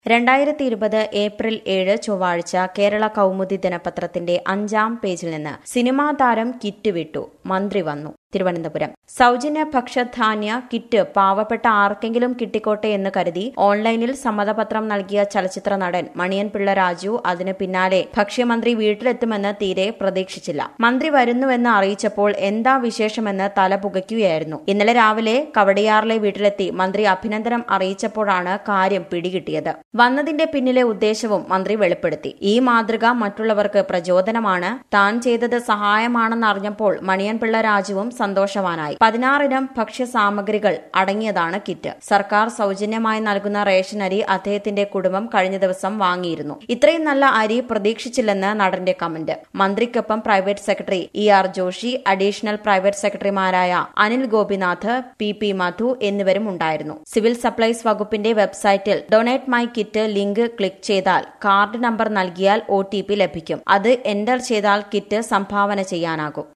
രണ്ടായിരത്തി ഇരുപത് ഏപ്രിൽ ഏഴ് ചൊവ്വാഴ്ച കേരള കൗമുദി ദിനപത്രത്തിന്റെ അഞ്ചാം പേജിൽ നിന്ന് സിനിമാ താരം കിറ്റ് വിട്ടു മന്ത്രി വന്നു തിരുവനന്തപുരം സൗജന്യ ഭക്ഷ്യധാന്യ കിറ്റ് പാവപ്പെട്ട ആർക്കെങ്കിലും കിട്ടിക്കോട്ടെ എന്ന് കരുതി ഓൺലൈനിൽ സമ്മതപത്രം നൽകിയ ചലച്ചിത്ര നടൻ മണിയൻ പിള്ള രാജു അതിന് പിന്നാലെ ഭക്ഷ്യമന്ത്രി വീട്ടിലെത്തുമെന്ന് തീരെ പ്രതീക്ഷിച്ചില്ല മന്ത്രി വരുന്നുവെന്ന് അറിയിച്ചപ്പോൾ എന്താ വിശേഷമെന്ന് തല പുകയ്ക്കുകയായിരുന്നു ഇന്നലെ രാവിലെ കവടിയാറിലെ വീട്ടിലെത്തി മന്ത്രി അഭിനന്ദനം അറിയിച്ചപ്പോഴാണ് കാര്യം പിടികിട്ടിയത് വന്നതിന്റെ പിന്നിലെ ഉദ്ദേശവും മന്ത്രി വെളിപ്പെടുത്തി ഈ മാതൃക മറ്റുള്ളവർക്ക് പ്രചോദനമാണ് താൻ ചെയ്തത് സഹായമാണെന്നറിഞ്ഞപ്പോൾ മണിയൻപിള്ള രാജുവും സന്തോഷവാനായി പതിനാറിനം ഭക്ഷ്യസാമഗ്രികൾ അടങ്ങിയതാണ് കിറ്റ് സർക്കാർ സൗജന്യമായി നൽകുന്ന റേഷൻ അരി അദ്ദേഹത്തിന്റെ കുടുംബം കഴിഞ്ഞ ദിവസം വാങ്ങിയിരുന്നു ഇത്രയും നല്ല അരി പ്രതീക്ഷിച്ചില്ലെന്ന് നടന്റെ കമന്റ് മന്ത്രിക്കൊപ്പം private secretary E R Joshi additional private സെക്രട്ടറിമാരായ അനിൽ ഗോപിനാഥ് പി പി മധു എന്നിവരും ഉണ്ടായിരുന്നു സിവിൽ സപ്ലൈസ് വകുപ്പിന്റെ വെബ്സൈറ്റിൽ donate my kit link click ചെയ്താൽ കാർഡ് നമ്പർ നൽകിയാൽ ഒ ലഭിക്കും അത് എന്റർ ചെയ്താൽ കിറ്റ് സംഭാവന ചെയ്യാനാകും